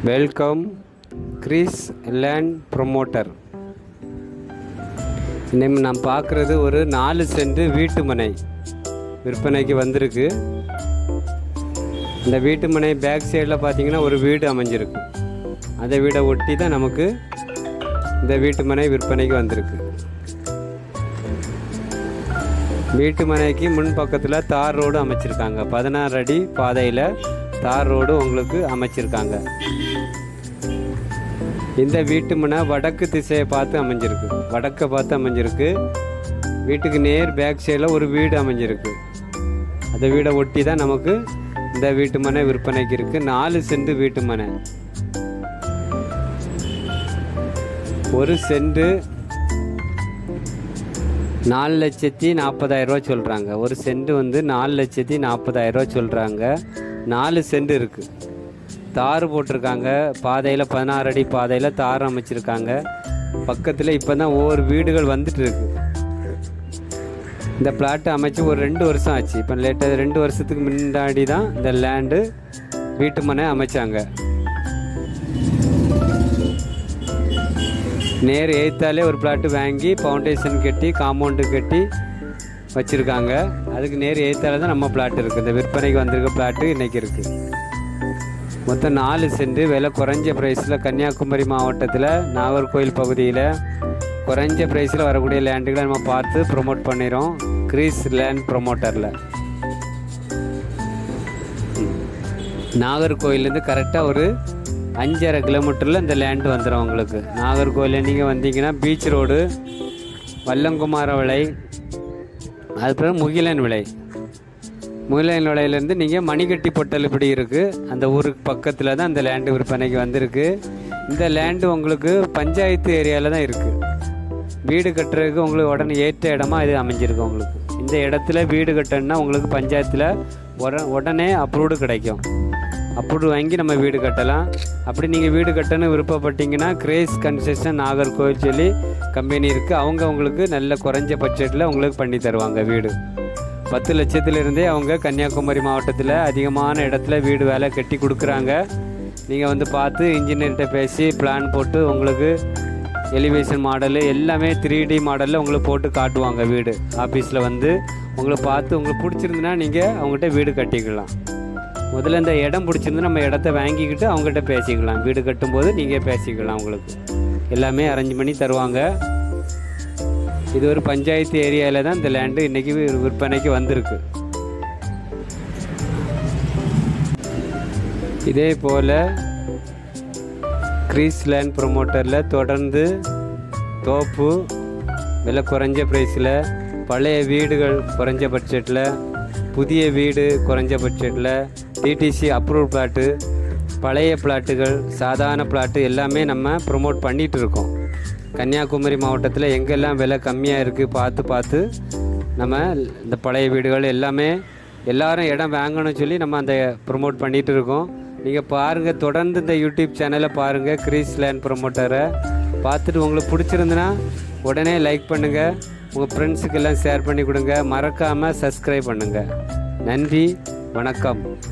welcome Chris land promoter இன்னும் நான் பார்க்குறது ஒரு நாலு சென்ட் வீட்டு மனை விற்பனைக்கு வந்திருக்கு இந்த வீட்டு மனை பேக் சைடில் பார்த்தீங்கன்னா ஒரு வீடு அமைஞ்சிருக்கு அந்த வீடை ஒட்டி தான் நமக்கு இந்த வீட்டு மனை விற்பனைக்கு வந்திருக்கு வீட்டு மனைக்கு முன் பக்கத்தில் தார் ரோடு அமைச்சிருக்காங்க பதினாறு அடி பாதையில் தார் ரோடு உங்களுக்கு அமைச்சிருக்காங்க இந்த வீட்டு மனை வடக்கு திசையை பார்த்து அமைஞ்சிருக்கு வடக்கை பார்த்து அமைஞ்சிருக்கு வீட்டுக்கு நேர் பேக் சைடில் ஒரு வீடு அமைஞ்சிருக்கு அந்த வீடை ஒட்டி தான் நமக்கு இந்த வீட்டு மனை விற்பனைக்கு இருக்கு நாலு சென்ட் வீட்டு மனை ஒரு சென்ட் நாலு லட்சத்தி நாற்பதாயிரம் ரூபா சொல்கிறாங்க ஒரு சென்ட் வந்து நாலு லட்சத்தி நாற்பதாயிரம் ரூபா சொல்கிறாங்க நாலு சென்ட் இருக்குது தார் போட்டிருக்காங்க பாதையில் பதினாறு அடி பாதையில் தார் அமைச்சிருக்காங்க பக்கத்தில் இப்போ தான் ஒவ்வொரு வீடுகள் வந்துட்டு இருக்கு இந்த பிளாட் அமைச்சு ஒரு ரெண்டு வருஷம் ஆச்சு இப்போ லேட்டாக ரெண்டு வருஷத்துக்கு முன்னாடி தான் இந்த லேண்டு வீட்டு மனை அமைச்சாங்க நேர் எய்த்தாலே ஒரு பிளாட்டு வாங்கி ஃபவுண்டேஷன் கட்டி காம்பவுண்டு கட்டி வச்சுருக்காங்க அதுக்கு நேர் எய்த்தால தான் நம்ம பிளாட் இருக்குது இந்த விற்பனைக்கு வந்திருக்க பிளாட்டு இன்றைக்கி இருக்குது மொத்தம் நாலு சென்ட் விலை குறைஞ்ச ப்ரைஸில் கன்னியாகுமரி மாவட்டத்தில் நாகர்கோயில் பகுதியில் குறைஞ்ச ப்ரைஸில் வரக்கூடிய லேண்டுகளை நம்ம பார்த்து ப்ரொமோட் பண்ணிடுறோம் கிரீஸ் லேண்ட் ப்ரொமோட்டரில் நாகர்கோயிலேருந்து கரெக்டாக ஒரு அஞ்சரை கிலோமீட்டரில் இந்த லேண்டு வந்துடும் உங்களுக்கு நாகர்கோயிலில் நீங்கள் வந்தீங்கன்னா பீச் ரோடு வல்லங்குமார விலை அதுக்கப்புறம் முகிலன் விலை முகிலன் விலையிலேருந்து நீங்கள் மணிக்கட்டி பொட்டல் இப்படி இருக்குது அந்த ஊருக்கு பக்கத்தில் தான் அந்த லேண்டு விற்பனைக்கு வந்திருக்கு இந்த லேண்டு உங்களுக்கு பஞ்சாயத்து ஏரியாவில் தான் இருக்குது வீடு கட்டுறதுக்கு உங்களுக்கு உடனே ஏற்ற இடமா இது அமைஞ்சிருக்கு உங்களுக்கு இந்த இடத்துல வீடு கட்டணும்னா உங்களுக்கு பஞ்சாயத்தில் உட உடனே அப்ரூவ்டு கிடைக்கும் அப்ரூவ்டு வாங்கி நம்ம வீடு கட்டலாம் அப்படி நீங்கள் வீடு கட்டணும்னு விருப்பப்பட்டீங்கன்னா கிரேஸ் கன்ஸ்ட்ரக்ஷன் நாகர்கோவில் சொல்லி கம்பெனி இருக்குது அவங்க உங்களுக்கு நல்ல குறைஞ்ச பட்ஜெட்டில் உங்களுக்கு பண்ணி தருவாங்க வீடு பத்து லட்சத்திலிருந்தே அவங்க கன்னியாகுமரி மாவட்டத்தில் அதிகமான இடத்துல வீடு வேலை கட்டி கொடுக்குறாங்க நீங்கள் வந்து பார்த்து இன்ஜினியர்கிட்ட பேசி பிளான் போட்டு உங்களுக்கு எலிவேஷன் மாடலு எல்லாமே த்ரீ டி மாடலில் உங்களுக்கு போட்டு காட்டுவாங்க வீடு ஆஃபீஸில் வந்து உங்களை பார்த்து உங்களுக்கு பிடிச்சிருந்துன்னா நீங்கள் அவங்ககிட்ட வீடு கட்டிக்கலாம் முதல்ல இந்த இடம் பிடிச்சிருந்து நம்ம இடத்த வாங்கிக்கிட்டு அவங்ககிட்ட பேசிக்கலாம் வீடு கட்டும்போது நீங்கள் பேசிக்கலாம் உங்களுக்கு எல்லாமே அரேஞ்ச் பண்ணி தருவாங்க இது ஒரு பஞ்சாயத்து ஏரியாவில் தான் இந்த லேண்டு இன்றைக்கி விற்பனைக்கு வந்திருக்கு இதே போல் கிரீஸ் லேண்ட் ப்ரொமோட்டரில் தொடர்ந்து தோப்பு விலை குறைஞ்ச ப்ரைஸில் பழைய வீடுகள் குறைஞ்ச பட்ஜெட்டில் புதிய வீடு குறைஞ்ச பட்ஜெட்டில் டிடிசி அப்ரூவ் பிளாட்டு பழைய பிளாட்டுகள் சாதாரண பிளாட்டு எல்லாமே நம்ம ப்ரொமோட் பண்ணிகிட்டு இருக்கோம் கன்னியாகுமரி மாவட்டத்தில் எங்கெல்லாம் விலை கம்மியாக இருக்குது பார்த்து பார்த்து நம்ம இந்த பழைய வீடுகள் எல்லாமே எல்லாரும் இடம் வாங்கணும்னு சொல்லி நம்ம அந்த ப்ரொமோட் பண்ணிகிட்டு இருக்கோம் நீங்கள் பாருங்கள் தொடர்ந்து இந்த யூடியூப் சேனலை பாருங்கள் கிரீஸ் லேண்ட் ப்ரொமோட்டரை பார்த்துட்டு உங்களுக்கு பிடிச்சிருந்துன்னா உடனே லைக் பண்ணுங்கள் உங்கள் ஃப்ரெண்ட்ஸுக்கெல்லாம் ஷேர் பண்ணி கொடுங்க மறக்காமல் சப்ஸ்கிரைப் பண்ணுங்கள் நன்றி வணக்கம்